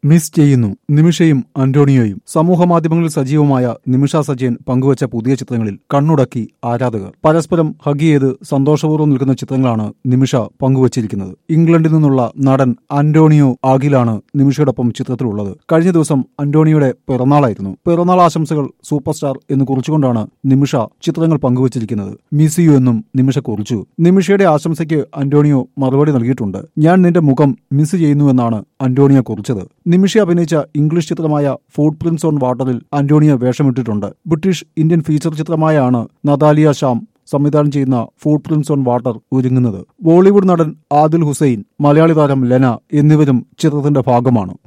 miss ചെയ്യുന്നു നിമിഷയും അന്റോണിയോയും സമൂഹ മാധ്യമങ്ങളിൽ സജീവമായ നിമിഷ സജയൻ പങ്കുവച്ച പുതിയ ചിത്രങ്ങളിൽ കണ്ണുടക്കി ആരാധകർ പരസ്പരം ഹഗ് ചെയ്ത് സന്തോഷപൂർവ്വം നിൽക്കുന്ന ചിത്രങ്ങളാണ് നിമിഷ പങ്കുവച്ചിരിക്കുന്നത് ഇംഗ്ലണ്ടിൽ നിന്നുള്ള നടൻ അന്റോണിയോ ആഗിലാണ് നിമിഷയോടൊപ്പം ചിത്രത്തിലുള്ളത് കഴിഞ്ഞ ദിവസം അന്റോണിയോയുടെ പിറന്നാളായിരുന്നു പിറന്നാൾ ആശംസകൾ സൂപ്പർ സ്റ്റാർ എന്ന് കുറിച്ചുകൊണ്ടാണ് നിമിഷ ചിത്രങ്ങൾ പങ്കുവച്ചിരിക്കുന്നത് മിസ് യു എന്നും നിമിഷ കുറിച്ചു നിമിഷയുടെ ആശംസയ്ക്ക് അന്റോണിയോ മറുപടി നൽകിയിട്ടുണ്ട് ഞാൻ നിന്റെ മുഖം മിസ് ചെയ്യുന്നുവെന്നാണ് അന്റോണിയോ കുറിച്ചത് നിമിഷ അഭിനയിച്ച ഇംഗ്ലീഷ് ചിത്രമായ ഫുഡ് പ്രിൻസ് ഓൺ വാട്ടറിൽ അന്റോണിയോ വേഷമിട്ടിട്ടുണ്ട് ബ്രിട്ടീഷ് ഇന്ത്യൻ ഫീച്ചർ ചിത്രമായാണ് നതാലിയ ഷാം സംവിധാനം ചെയ്യുന്ന ഫുഡ് പ്രിൻസ് ഓൺ വാട്ടർ ഒരുങ്ങുന്നത് ബോളിവുഡ് നടൻ ആദിൽ ഹുസൈൻ മലയാളി താരം ലെന എന്നിവരും ചിത്രത്തിന്റെ ഭാഗമാണ്